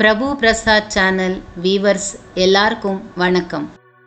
பிரபு Prasad channel viewers எல்லாருக்கும் வணக்கம்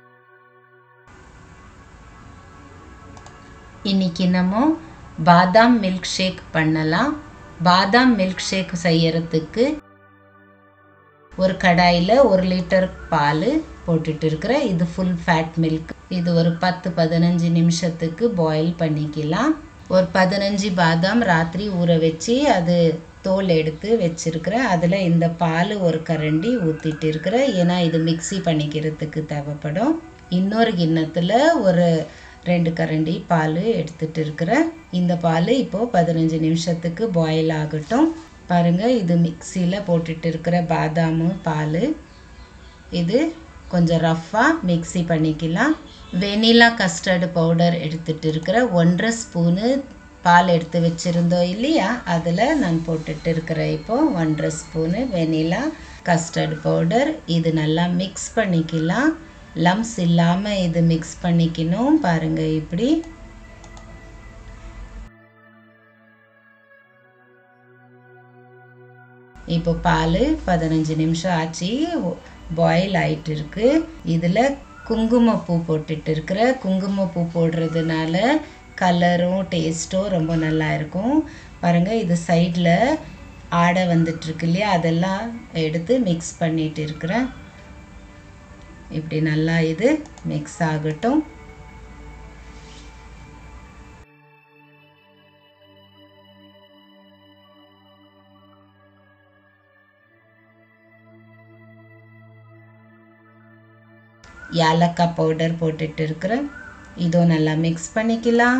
இன்னைக்கு நம்ம பாதாம் மில்க் ஷேக் பண்ணலாம் பாதாம் மில்க் ஷேக் செய்யறதுக்கு ஒரு கடாயில் ஒரு லிட்டர் பால் போட்டுட்டு இருக்கிறேன் இது ஃபுல் ஃபேட் மில்க் இது ஒரு பத்து பதினஞ்சு நிமிஷத்துக்கு பாயில் பண்ணிக்கலாம் ஒரு பதினஞ்சு பாதாம் ராத்திரி ஊற வச்சு அது தோல் எடுத்து வச்சிருக்கிறேன் அதில் இந்த பால் ஒரு கரண்டி ஊற்றிட்டு இருக்கிறேன் ஏன்னா இது மிக்ஸி பண்ணிக்கிறதுக்கு தேவைப்படும் இன்னொரு கிண்ணத்தில் ஒரு ரெண்டு கரண்டி பால் எடுத்துட்டு இருக்கிறேன் இந்த பால் இப்போது பதினஞ்சு நிமிஷத்துக்கு பாயில் ஆகட்டும் பாருங்கள் இது மிக்சியில் போட்டுட்டு இருக்கிற பாதாமு பால் இது கொஞ்சம் ரஃப்பாக மிக்ஸி பண்ணிக்கலாம் வெனிலா கஸ்டர்டு பவுடர் எடுத்துட்டு இருக்கிற ஒன்றரை ஸ்பூனு பால் எடுத்து வச்சுருந்தோம் இல்லையா அதில் நான் போட்டுட்டு இருக்கிறேன் இப்போது ஒன்றரை ஸ்பூனு வெனிலா கஸ்டர்டு பவுடர் இது நல்லா மிக்ஸ் பண்ணிக்கலாம் லம்ஸ் இல்லாமல் இது மிக்ஸ் பண்ணிக்கணும் பாருங்கள் இப்படி இப்போ பால் பதினஞ்சு நிமிஷம் ஆச்சு பாயில் ஆயிட்டு இருக்கு இதில் குங்குமப்பூ போட்டுட்டு இருக்கிற குங்குமப்பூ போடுறதுனால கலரும் டேஸ்ட்டும் ரொம்ப நல்லா இருக்கும் பாருங்கள் இது சைடில் ஆடை வந்துட்டுருக்கு இல்லையா அதெல்லாம் எடுத்து மிக்ஸ் பண்ணிட்டு இருக்கிறேன் இப்படி நல்லா இது மிக்ஸ் ஆகட்டும் ஏலக்காய் பவுடர் போட்டுட்டு இருக்கிறேன் இதுவும் நல்லா மிக்ஸ் பண்ணிக்கலாம்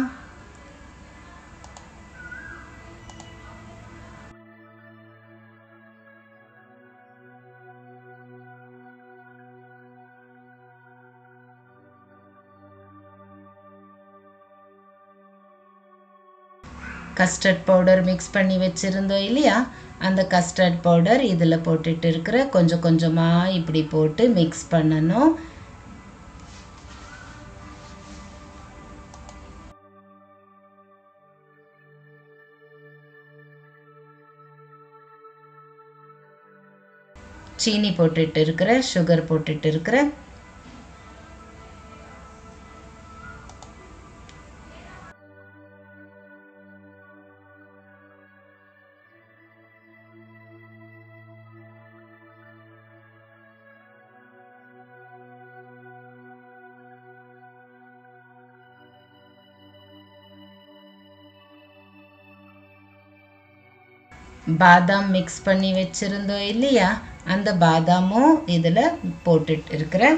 கஸ்டர்ட் பவுடர் மிக்ஸ் பண்ணி வச்சுருந்தோம் இல்லையா அந்த கஸ்டர்ட் பவுடர் இதில் போட்டுட்டு இருக்கிற கொஞ்சம் கொஞ்சமாக இப்படி போட்டு மிக்ஸ் பண்ணணும் சீனி போட்டுட்டு இருக்கிற சுகர் போட்டுட்டு இருக்கிற பாதாம் மிக்ஸ் பண்ணி வச்சுருந்தோம் இல்லையா அந்த பாதாமும் இதில் போட்டுட்டு இருக்கிறேன்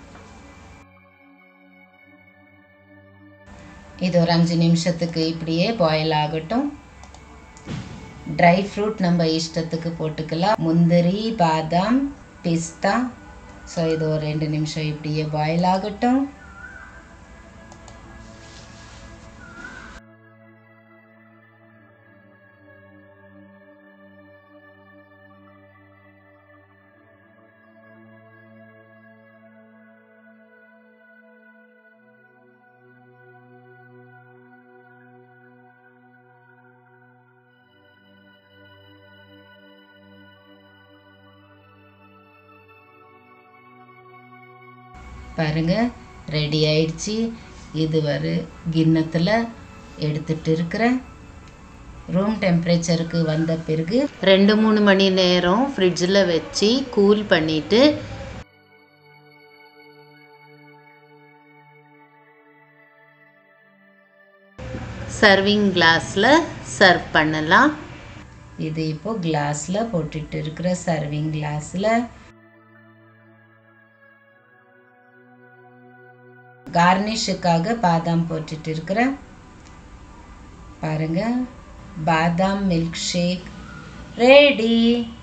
இது ஒரு அஞ்சு நிமிஷத்துக்கு இப்படியே பாயில் ஆகட்டும் ட்ரை ஃப்ரூட் நம்ம இஷ்டத்துக்கு போட்டுக்கலாம் முந்திரி பாதாம் பிஸ்தா ஸோ இது ஒரு ரெண்டு நிமிஷம் இப்படியே பாயில் ஆகட்டும் பாருங்க ரெடி ஆயிடுச்சு இது ஒரு கிண்ணத்தில் எடுத்துட்டு இருக்கிறேன் ரூம் டெம்பரேச்சருக்கு வந்த பிறகு ரெண்டு மூணு மணி நேரம் ஃப்ரிட்ஜில் வச்சு கூல் பண்ணிவிட்டு சர்விங் கிளாஸில் சர்வ் பண்ணலாம் இது இப்போ கிளாஸில் போட்டுட்டு இருக்கிற சர்விங் கிளாஸில் கார்னிஷுக்காக பாதாம் போட்டுட்டு இருக்கிறேன் பாருங்க பாதாம் மில்க் ஷேக் ரெடி